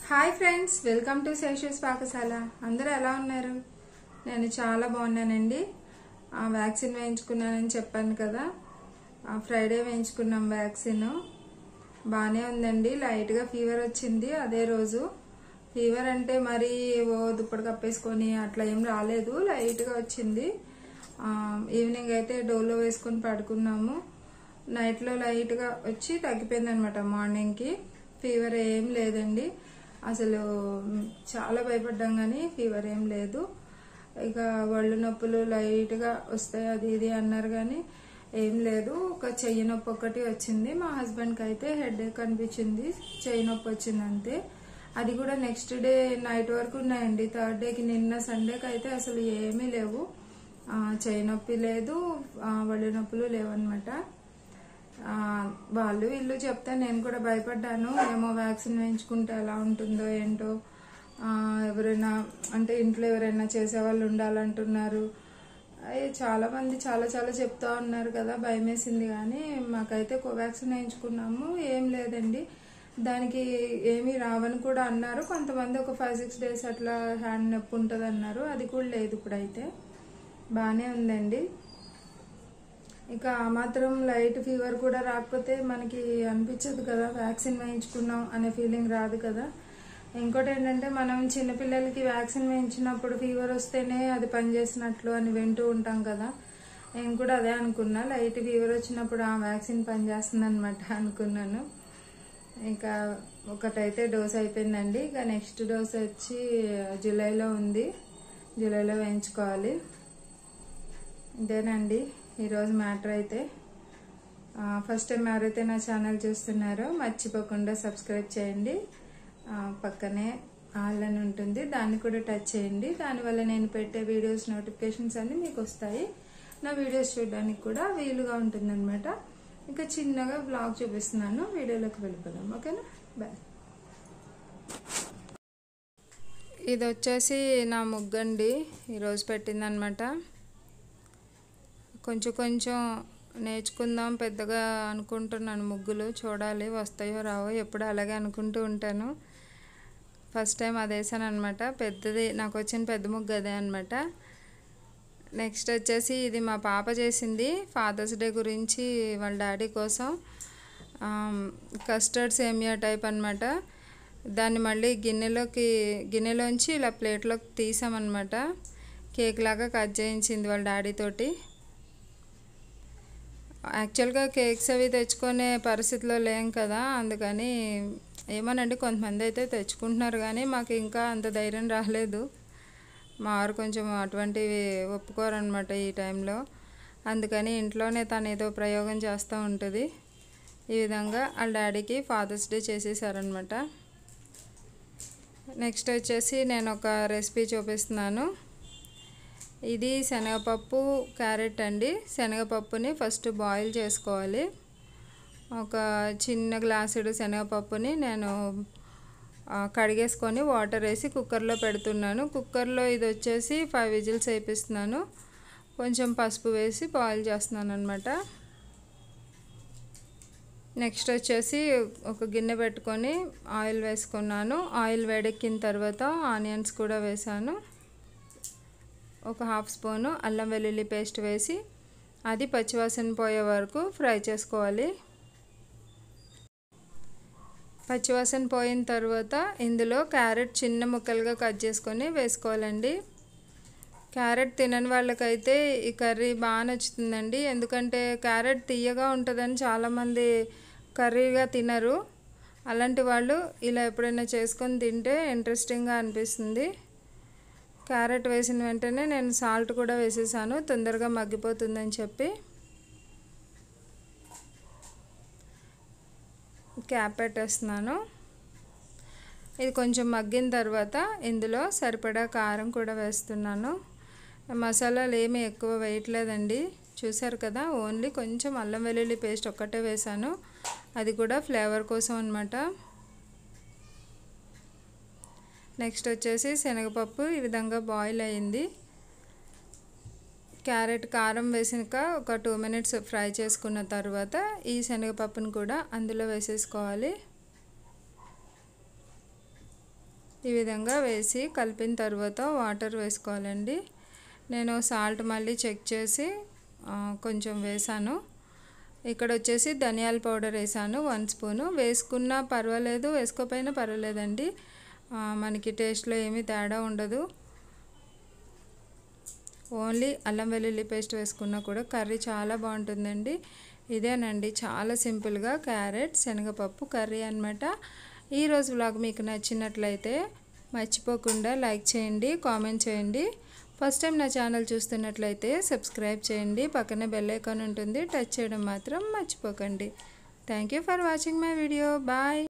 hi friends welcome to Sesha's Pakasala అందరూ ఎలా ఉన్నారు నేను చాలా బాగున్నానండి ఆ, వ్యాక్సిన్ వేయించుకున్నానని చెప్పాను కదా ఆ, ఫ్రైడే వేయించుకున్నాం వ్యాక్సిన్ బాగానే ఉందండి లైట్గా ఫీవర్ వచ్చింది అదే రోజు ఫీవర్ అంటే మరీ ఓ దుప్పటి కప్పేసుకొని అట్లా ఏం రాలేదు లైట్గా వచ్చింది ఆ, ఈవినింగ్ అయితే డోలో వేసుకొని పడుకున్నాము నైట్లో లైట్గా వచ్చి తగ్గిపోయింది అనమాట మార్నింగ్కి ఫీవర్ ఏం లేదండి అసలు మ్, చాలా భయపడ్డాం కానీ ఫీవర్ ఏం లేదు ఇక ఒళ్ళు నొప్పులు లైట్గా వస్తాయి అది ఇది అన్నారు కానీ ఏం లేదు ఒక చెయ్యి నొప్పి ఒకటి వచ్చింది మా హస్బెండ్కి అయితే హెడ్ ఏక్ అనిపించింది చెయ్యి నొప్పి వచ్చింది అంతే అది కూడా నెక్స్ట్ డే నైట్ వరకు ఉన్నాయండి థర్డ్ డేకి నిన్న సండేకి అయితే అసలు ఏమీ లేవు ఆ, చెయ్యి నొప్పి లేదు ఆ, ఒళ్ళు నొప్పులు లేవన్నమాట ఆ, వాళ్ళు వీళ్ళు చెప్తే నేను కూడా భయపడ్డాను ఏమో వ్యాక్సిన్ వేయించుకుంటే ఎలా ఉంటుందో ఏంటో ఆ, ఎవరైనా అంటే ఇంట్లో ఎవరైనా చేసేవాళ్ళు ఉండాలంటున్నారు అయ్యి చాలా మంది చాలా చాలా చెప్తా ఉన్నారు కదా భయం వేసింది కానీ మాకైతే కోవాక్సిన్ వేయించుకున్నాము ఏం లేదండి దానికి ఏమీ రావని కూడా అన్నారు కొంతమంది ఒక ఫైవ్ సిక్స్ డేస్ అట్లా హ్యాండ్ నొప్పి ఉంటుంది అన్నారు అది కూడా లేదు ఇప్పుడైతే బాగానే ఉందండి ఇక ఆ మాత్రం లైట్ ఫీవర్ కూడా రాకపోతే మనకి అనిపించదు కదా వ్యాక్సిన్ వేయించుకున్నాం అనే ఫీలింగ్ రాదు కదా ఇంకోటి ఏంటంటే మనం చిన్నపిల్లలకి వ్యాక్సిన్ వేయించినప్పుడు ఫీవర్ వస్తేనే అది పనిచేసినట్లు అని వింటూ ఉంటాం కదా నేను కూడా అదే అనుకున్నా లైట్ ఫీవర్ వచ్చినప్పుడు ఆ వ్యాక్సిన్ పనిచేస్తుంది అనమాట అనుకున్నాను ఇంకా ఒకటైతే డోస్ అయిపోయిందండి ఇక నెక్స్ట్ డోస్ వచ్చి జూలైలో ఉంది జూలైలో వేయించుకోవాలి ఇదేనండి ఈరోజు మ్యాటర్ అయితే ఆ, ఫస్ట్ టైం ఎవరైతే నా ఛానల్ చూస్తున్నారో మర్చిపోకుండా సబ్స్క్రైబ్ చేయండి ఆ, పక్కనే ఆల్ అని ఉంటుంది దాన్ని కూడా టచ్ చేయండి దానివల్ల నేను పెట్టే వీడియోస్ నోటిఫికేషన్స్ అన్ని మీకు వస్తాయి నా వీడియోస్ చూడడానికి కూడా వీలుగా ఉంటుందన్నమాట ఇంకా చిన్నగా బ్లాగ్ చూపిస్తున్నాను వీడియోలోకి వెళ్ళిపోదాం ఓకేనా బాయ్ ఇది వచ్చేసి నా ముగ్గండి ఈరోజు పెట్టిందనమాట కొంచెం కొంచెం నేర్చుకుందాం పెద్దగా అనుకుంటున్నాను ముగ్గులు చూడాలి వస్తాయో రావో ఎప్పుడు అలాగే అనుకుంటూ ఉంటాను ఫస్ట్ టైం అది వేసాను అనమాట పెద్దది నాకు వచ్చిన పెద్ద ముగ్గు అదే అనమాట నెక్స్ట్ వచ్చేసి ఇది మా పాప చేసింది ఫాదర్స్ డే గురించి వాళ్ళ డాడీ కోసం కస్టర్డ్ సేమియా టైప్ అనమాట దాన్ని మళ్ళీ గిన్నెలోకి గిన్నెలోంచి ఇలా ప్లేట్లోకి తీసామన్నమాట కేక్ లాగా కట్ చేయించింది వాళ్ళ డాడీ తోటి యాక్చువల్గా కేక్స్ అవి తెచ్చుకునే పరిస్థితిలో లేం కదా అందుకని ఏమోనండి కొంతమంది అయితే తెచ్చుకుంటున్నారు కానీ మాకు ఇంకా అంత ధైర్యం రాలేదు మా వారు కొంచెం అటువంటివి ఒప్పుకోరనమాట ఈ టైంలో అందుకని ఇంట్లోనే తను ఏదో ప్రయోగం చేస్తూ ఉంటుంది ఈ విధంగా వాళ్ళ డాడీకి ఫాదర్స్ డే చేసేసారనమాట నెక్స్ట్ వచ్చేసి నేను ఒక రెసిపీ చూపిస్తున్నాను ఇది శనగపప్పు క్యారెట్ అండి శనగపప్పుని ఫస్ట్ బాయిల్ చేసుకోవాలి ఒక చిన్న గ్లాసుడు శనగపప్పుని నేను ఆ, కడిగేసుకొని వాటర్ వేసి కుక్కర్లో పెడుతున్నాను కుక్కర్లో ఇది వచ్చేసి ఫైవ్ విజిల్స్ వేపిస్తున్నాను కొంచెం పసుపు వేసి బాయిల్ చేస్తున్నాను అనమాట నెక్స్ట్ వచ్చేసి ఒక గిన్నె పెట్టుకొని ఆయిల్ వేసుకున్నాను ఆయిల్ వేడెక్కిన తర్వాత ఆనియన్స్ కూడా వేసాను ఒక హాఫ్ స్పూను అల్లం వెల్లుల్లి పేస్ట్ వేసి అది పచ్చివాసన పోయే వరకు ఫ్రై చేసుకోవాలి పచ్చివాసన పోయిన తర్వాత ఇందులో క్యారెట్ చిన్న ముక్కలుగా కట్ చేసుకొని వేసుకోవాలండి క్యారెట్ తినని వాళ్ళకైతే ఈ కర్రీ బాగా నచ్చుతుందండి ఎందుకంటే క్యారెట్ తీయగా ఉంటుందని చాలామంది కర్రీగా తినరు అలాంటి వాళ్ళు ఇలా ఎప్పుడైనా చేసుకొని తింటే ఇంట్రెస్టింగ్గా అనిపిస్తుంది క్యారెట్ వేసిన వెంటనే నేను సాల్ట్ కూడా వేసేసాను తొందరగా మగ్గిపోతుందని చెప్పి క్యాప్ పెట్టేస్తున్నాను ఇది కొంచెం మగ్గిన తర్వాత ఇందులో సరిపడా కారం కూడా వేస్తున్నాను మసాలాలు ఏమీ ఎక్కువ వేయట్లేదండి చూసారు కదా ఓన్లీ కొంచెం అల్లం వెల్లుల్లి పేస్ట్ ఒక్కటే వేసాను అది కూడా ఫ్లేవర్ కోసం అనమాట నెక్స్ట్ వచ్చేసి శనగపప్పు ఈ విధంగా బాయిల్ అయింది క్యారెట్ కారం వేసినాక ఒక టూ మినిట్స్ ఫ్రై చేసుకున్న తర్వాత ఈ శనగపప్పును కూడా అందులో వేసేసుకోవాలి ఈ విధంగా వేసి కలిపిన తర్వాత వాటర్ వేసుకోవాలండి నేను సాల్ట్ మళ్ళీ చెక్ చేసి ఆ, కొంచెం వేసాను ఇక్కడ వచ్చేసి ధనియాల పౌడర్ వేసాను వన్ స్పూను వేసుకున్నా పర్వాలేదు వేసుకోకపోయినా పర్వాలేదండి ఆ, మనకి టేస్ట్లో ఏమీ తేడా ఉండదు ఓన్లీ అల్లం వెల్లుల్లి పేస్ట్ వేసుకున్నా కూడా కర్రీ చాలా బాగుంటుందండి ఇదేనండి చాలా సింపుల్గా క్యారెట్ శనగపప్పు కర్రీ అనమాట ఈరోజు వ్లాగ్ మీకు నచ్చినట్లయితే మర్చిపోకుండా లైక్ చేయండి కామెంట్ చేయండి ఫస్ట్ టైం నా ఛానల్ చూస్తున్నట్లయితే సబ్స్క్రైబ్ చేయండి పక్కనే బెల్ ఐకాన్ ఉంటుంది టచ్ చేయడం మాత్రం మర్చిపోకండి thank you for watching my video bye